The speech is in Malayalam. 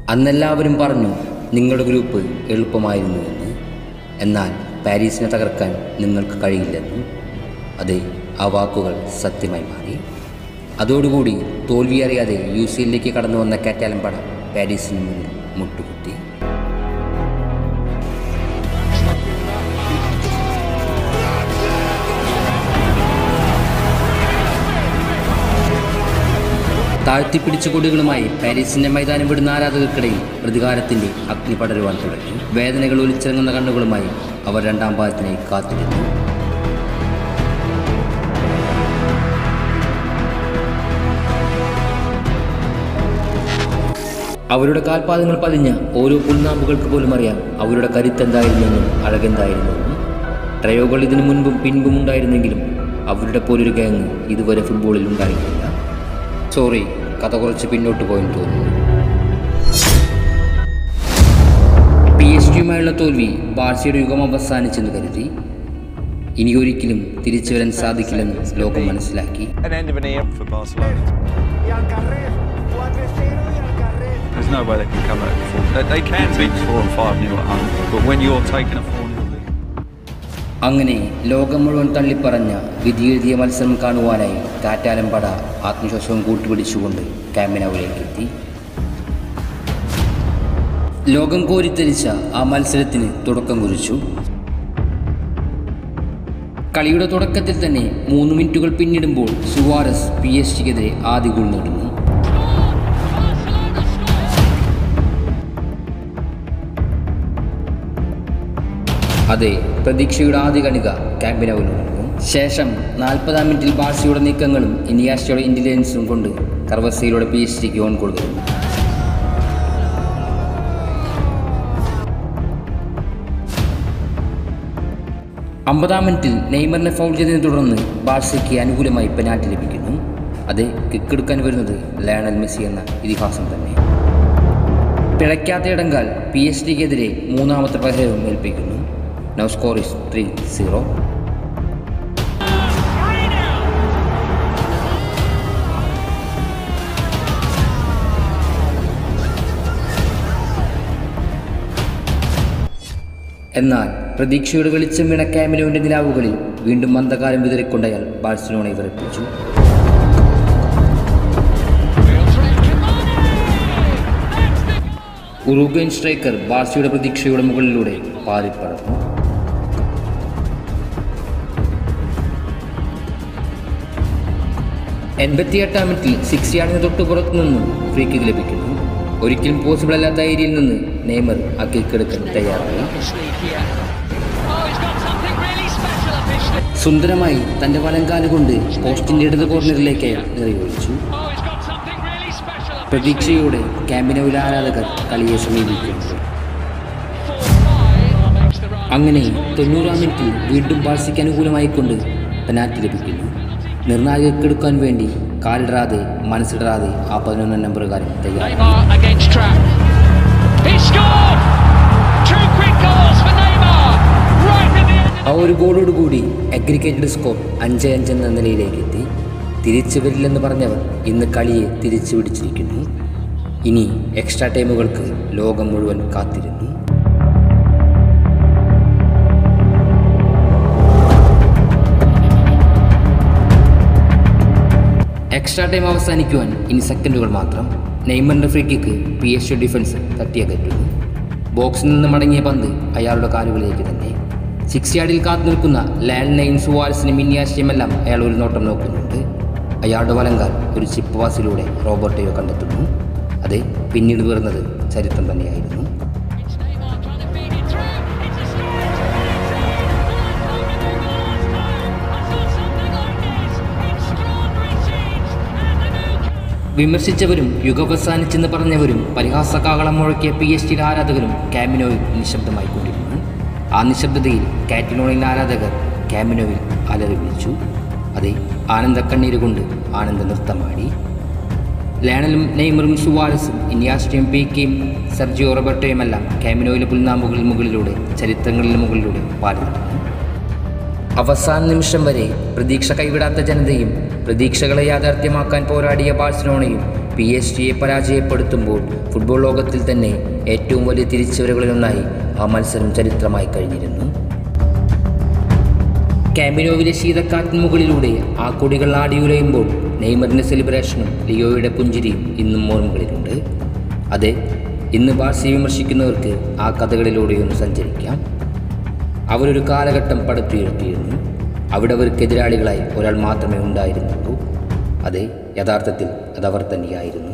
അന്നെല്ലാവരും പറഞ്ഞു നിങ്ങളുടെ ഗ്രൂപ്പ് എളുപ്പമായിരുന്നു എന്ന് എന്നാൽ പാരീസിനെ തകർക്കാൻ നിങ്ങൾക്ക് കഴിയില്ലെന്നും അതെ ആ വാക്കുകൾ സത്യമായി മാറി അതോടുകൂടി തോൽവി അറിയാതെ യു സി എല്ലിലേക്ക് കടന്നു വന്ന കാറ്റാലൻ പട പാരീസിന് മുന്നിൽ മുട്ടുകുത്തി താഴ്ത്തിപ്പിടിച്ച കൊടികളുമായി പാരീസിന്റെ മൈതാനം വിടുന്ന ആരാധകർക്കിടയിൽ പ്രതികാരത്തിന്റെ അഗ്നി പടരുവാൻ തുടങ്ങി വേദനകൾ ഒലിച്ചിറങ്ങുന്ന കണ്ണുകളുമായി അവർ രണ്ടാം പാദത്തിനായി കാത്തിരുന്നു അവരുടെ കാൽപാദങ്ങൾ പതിഞ്ഞ ഓരോ പുൽനാമ്പുകൾക്ക് പോലും അറിയാം അവരുടെ കരുത്തെന്തായിരുന്നെന്നും അഴകെന്തായിരുന്നെന്നും ട്രയോകൾ ഇതിനു മുൻപും പിൻപും ഉണ്ടായിരുന്നെങ്കിലും അവരുടെ പോലൊരു ഗാങ് ഇതുവരെ ഫുട്ബോളിൽ ഉണ്ടായിരുന്നില്ല സോറി കഥ കുറച്ച് പിന്നോട്ട് പോയെന്ന് തോന്നുന്നു പി എസ് ടിയുമായുള്ള തോൽവി ബാഴ്സയുടെ യുഗം അവസാനിച്ചെന്ന് കരുതി ഇനി ഒരിക്കലും തിരിച്ചു വരാൻ സാധിക്കില്ലെന്ന് ലോകം മനസ്സിലാക്കി An end of an era for Barcelona. Y al carrer, 4-0 y al carrer. There's no way they can come out four. They, they can beat four and five nil at home, but when you're taking a four nil lead, അങ്ങനെ ലോകം മുഴുവൻ തള്ളിപ്പറഞ്ഞ വിധിയെഴുതിയ മത്സരം കാണുവാനായി കാറ്റാലം പട ആത്മവിശ്വാസവും കൂട്ടുപിടിച്ചുകൊണ്ട് ക്യാമ്പിനവിലേക്ക് എത്തി ലോകം കോരിത്തരിച്ച ആ മത്സരത്തിന് തുടക്കം കുറിച്ചു കളിയുടെ തുടക്കത്തിൽ തന്നെ മൂന്ന് മിനിറ്റുകൾ പിന്നിടുമ്പോൾ സുവാരസ് പി എസ് ടിക്കെതിരെ ആദ്യ ഗോൾ നേടുന്നു അതെ പ്രതീക്ഷയുടെ ആദ്യ കണിക ക്യാമ്പിനവിൽ നടന്നു ശേഷം നാൽപ്പതാം മിനിറ്റിൽ ബാഴ്സയുടെ നീക്കങ്ങളും ഇനിയാസ്റ്റയുടെ ഇന്റലിജൻസും കൊണ്ട് കർവസയിലൂടെ പി എച്ച് ഡിക്ക് ഓൺ കൊടുക്കുന്നു അമ്പതാം മിനിറ്റിൽ നെയ്മറിനെ ഫൗൾ ചെയ്തതിനെ തുടർന്ന് ബാഴ്സയ്ക്ക് അനുകൂലമായി പെനാൽറ്റി ലഭിക്കുന്നു അത് കിക്കെടുക്കാൻ വരുന്നത് ലയണൽ മെസ്സി എന്ന ഇതിഹാസം തന്നെ പിഴയ്ക്കാത്ത ഇടങ്കാൽ പി എച്ച് ഡിക്കെതിരെ മൂന്നാമത്തെ പരിഹാരവും ഏൽപ്പിക്കുന്നു now score is three zero എന്നാൽ പ്രതീക്ഷയുടെ വെളിച്ചം വീണ ക്യാമിലോന്റെ നിലാവുകളിൽ വീണ്ടും മന്ദകാലം വിതറിക്കൊണ്ടയാൽ ബാഴ്സലോണയെ വിറപ്പിച്ചു ഉറുഗ്വൻ സ്ട്രൈക്കർ ബാഴ്സയുടെ പ്രതീക്ഷയുടെ മുകളിലൂടെ പാറിപ്പറന്നു എൺപത്തിയെട്ടാം മിനിറ്റിൽ സിക്സ് യാർഡിന് തൊട്ട് പുറത്തു നിന്നും ഫ്രീ കിക്ക് ലഭിക്കുന്നു ഒരിക്കലും പോസിബിൾ അല്ലാത്ത ഏരിയയിൽ നിന്ന് നെയ്മർ ആ കിക്ക് എടുക്കാൻ തയ്യാറായി Oh, he's got something really special up his sleeve. സുന്ദരമായി തന്റെ വലങ്കാല് കൊണ്ട് പോസ്റ്റിന്റെ ഇടത് കോർണറിലേക്ക് നിറയൊഴിച്ചു Oh, he's got something really special up his sleeve. പ്രതീക്ഷയോടെ ക്യാമ്പിനോയിലെ ആരാധകർ കളിയെ സമീപിക്കുന്നു 4-5 makes the run. അങ്ങനെ തൊണ്ണൂറാം മിനിറ്റിൽ വീണ്ടും ബാഴ്സയ്ക്ക് അനുകൂലമായിക്കൊണ്ട് പെനാൽറ്റി ലഭിക്കുന്നു നിർണായകക്കെടുക്കാൻ വേണ്ടി കാലിടറാതെ മനസ്സിടറാതെ ആ പതിനൊന്നാം നമ്പറുകാരൻ തയ്യാറായി Neymar against Trap. He scored! Two quick goals for Neymar. Right at the end. ആ ഒരു ഗോളോടുകൂടി അഗ്രിഗേറ്റഡ് സ്കോർ അഞ്ച് അഞ്ച് എന്ന നിലയിലേക്ക് എത്തി തിരിച്ചു വരില്ലെന്ന് പറഞ്ഞവർ ഇന്ന് കളിയെ തിരിച്ചു പിടിച്ചിരിക്കുന്നു ഇനി എക്സ്ട്രാ ടൈമുകൾക്ക് ലോകം മുഴുവൻ കാത്തിരുന്നു എക്സ്ട്രാ ടൈം അവസാനിക്കുവാൻ ഇനി സെക്കൻഡുകൾ മാത്രം നെയ്മറിന്റെ free kick P S defence തട്ടിയകറ്റുന്നു ബോക്സിൽ നിന്ന് മടങ്ങിയ പന്ത് അയാളുടെ കാലുകളിലേക്ക് തന്നെ സിക്സ് യാർഡിൽ കാത്തു നിൽക്കുന്ന ലാൻഡ് നൈൻ സുവാരസിന് മിന്നിയാശയമെല്ലാം അയാൾ ഒരു നോട്ടം നോക്കുന്നുണ്ട് അയാളുടെ വലങ്കാൽ ഒരു ചിപ്പ് പാസിലൂടെ റോബർട്ടയോ കണ്ടെത്തുന്നു അതെ പിന്നീട് വീർന്നത് ചരിത്രം തന്നെയായിരുന്നു It's Neymar trying to feed it through. It's a score. വിമർശിച്ചവരും യുഗവസാനിച്ചെന്ന് പറഞ്ഞവരും പരിഹാസകാകളം മുഴക്കിയ പി എസ് ടിയുടെ ആരാധകരും ക്യാമിനോയിൽ നിശബ്ദമായി കൊണ്ടിരുന്നു ആ നിശബ്ദതയിൽ കാറ്റിനോണിൻ ആരാധകർ ക്യാമിനോയിൽ അലറി വിളിച്ചു അതെ ആനന്ദക്കണ്ണീര് കൊണ്ട് ആനന്ദ നൃത്തമാടി ലയണലും നെയ്മറും സുവാരസും ഇനിയാസ്റ്റയും പീക്കയും സെർജിയോ റോബർട്ടോയുമെല്ലാം ക്യാമിനോയിലെ പുൽനാമ്പുകളിൽ മുകളിലൂടെ ചരിത്രങ്ങളിലെ മുകളിലൂടെ പാടി നടന്നു അവസാന നിമിഷം വരെ പ്രതീക്ഷ കൈവിടാത്ത ജനതയും പ്രതീക്ഷകളെ യാഥാർത്ഥ്യമാക്കാൻ പോരാടിയ ബാഴ്സലോണയും പി എസ് ജിയെ പരാജയപ്പെടുത്തുമ്പോൾ ഫുട്ബോൾ ലോകത്തിൽ തന്നെ ഏറ്റവും വലിയ തിരിച്ചുവരവുകളിലൊന്നായി ആ മത്സരം ചരിത്രമായി കഴിഞ്ഞിരുന്നു ക്യാമ്പിനോവിലെ ശീതക്കാറ്റിന് മുകളിലൂടെ ആ കൊടികൾ ആടിയുലയുമ്പോൾ നെയ്മറിൻ്റെ സെലിബ്രേഷനും ലിയോയുടെ പുഞ്ചിരിയും ഇന്നും ഓർമ്മകളിലുണ്ട് അതെ ഇന്ന് ബാഴ്സയെ വിമർശിക്കുന്നവർക്ക് ആ കഥകളിലൂടെയൊന്ന് സഞ്ചരിക്കാം അവരൊരു കാലഘട്ടം പടുത്തുയർത്തിയിരുന്നു അവിടെ അവർക്ക് എതിരാളികളായി ഒരാൾ മാത്രമേ ഉണ്ടായിരുന്നുള്ളൂ അതെ യഥാർത്ഥത്തിൽ അതവർ തന്നെയായിരുന്നു